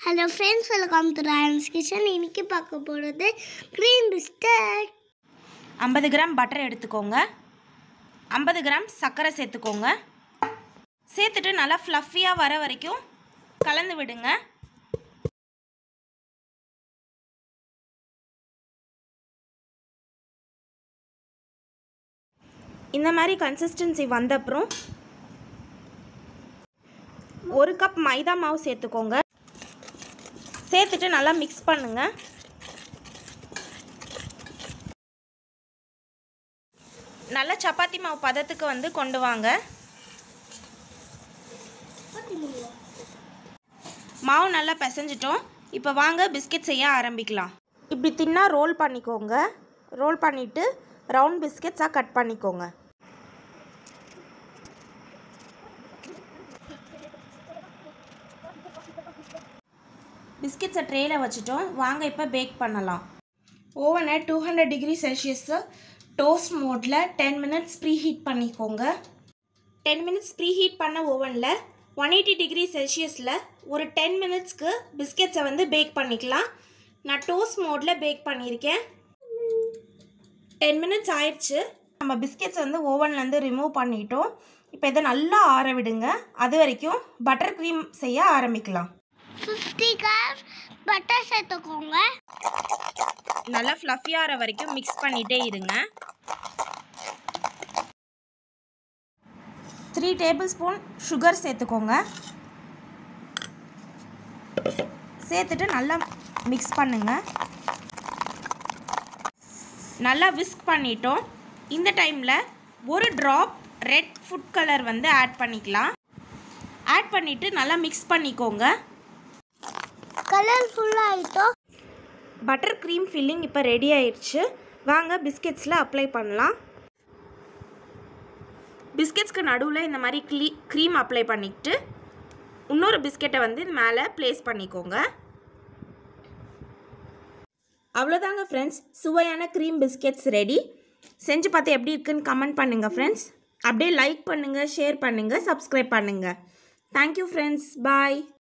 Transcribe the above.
hello friends welcome to Rayan's kitchen இன்னைக்கு பார்க்க போகிறது க்ரீன் பிஸ்கட் ஐம்பது கிராம் பட்டர் எடுத்துக்கோங்க ஐம்பது கிராம் சர்க்கரை சேர்த்துக்கோங்க சேர்த்துட்டு நல்லா ஃப்ளஃபியாக வர வரைக்கும் கலந்து விடுங்க இந்த மாதிரி கன்சிஸ்டன்சி வந்த அப்புறம் ஒரு கப் மைதா மாவு சேர்த்துக்கோங்க சேர்த்துட்டு நல்லா மிக்ஸ் பண்ணுங்கள் நல்ல சப்பாத்தி மாவு பதத்துக்கு வந்து கொண்டு வாங்க மாவு நல்லா பிசைஞ்சிட்டோம் இப்போ வாங்க பிஸ்கெட் செய்ய ஆரம்பிக்கலாம் இப்படி தின்னா ரோல் பண்ணிக்கோங்க ரோல் பண்ணிவிட்டு ரவுண்ட் பிஸ்கெட்ஸாக கட் பண்ணிக்கோங்க பிஸ்கெட்ஸை ட்ரேயில் வச்சுட்டோம் வாங்க இப்போ பேக் பண்ணலாம் ஓவனை two hundred degree Celsius toast மோடில் டென் மினிட்ஸ் ப்ரீ ஹீட் பண்ணிக்கோங்க டென் மினிட்ஸ் ப்ரீ ஹீட் பண்ண ஓவனில் ஒன் எயிட்டி டிகிரி செல்சியஸில் ஒரு டென் மினிட்ஸ்க்கு பிஸ்கெட்ஸை வந்து பேக் பண்ணிக்கலாம் நான் டோஸ்ட் மோடில் பேக் பண்ணியிருக்கேன் டென் மினிட்ஸ் ஆயிடுச்சு நம்ம பிஸ்கெட்ஸ் வந்து ஓவன்லேருந்து ரிமூவ் பண்ணிட்டோம் இப்போ இதை நல்லா ஆற விடுங்க அது வரைக்கும் பட்டர் க்ரீம் செய்ய ஆரம்பிக்கலாம் ஃபிஃப்டி கிராம் பட்டர் சேர்த்துக்கோங்க நல்லா ஃப்ளஃபியாக ஆகிற வரைக்கும் மிக்ஸ் பண்ணிகிட்டே இருங்க த்ரீ டேபிள் ஸ்பூன் சுகர் சேர்த்துக்கோங்க சேர்த்துட்டு நல்லா மிக்ஸ் பண்ணுங்க நல்லா விஸ்க் பண்ணிட்டோம் இந்த டைமில் ஒரு ட்ராப் ரெட் ஃபுட் கலர் வந்து ஆட் பண்ணிக்கலாம் ஆட் பண்ணிவிட்டு நல்லா மிக்ஸ் பண்ணிக்கோங்க கலர்ஃபுல்லாகிட்டோம் பட்டர் க்ரீம் ஃபில்லிங் இப்போ ரெடி ஆயிடுச்சு வாங்க பிஸ்கெட்ஸில் அப்ளை பண்ணலாம் பிஸ்கெட்ஸ்க்கு நடுவில் இந்த மாதிரி க்ளீ க்ரீம் அப்ளை பண்ணிக்கிட்டு இன்னொரு பிஸ்கெட்டை வந்து இது மேலே ப்ளேஸ் பண்ணிக்கோங்க அவ்வளோதாங்க ஃப்ரெண்ட்ஸ் சுவையான க்ரீம் பிஸ்கெட்ஸ் ரெடி செஞ்சு பார்த்து எப்படி இருக்குன்னு கமெண்ட் பண்ணுங்கள் ஃப்ரெண்ட்ஸ் அப்படியே லைக் பண்ணுங்கள் ஷேர் பண்ணுங்கள் சப்ஸ்கிரைப் பண்ணுங்கள் தேங்க்யூ ஃப்ரெண்ட்ஸ் பாய்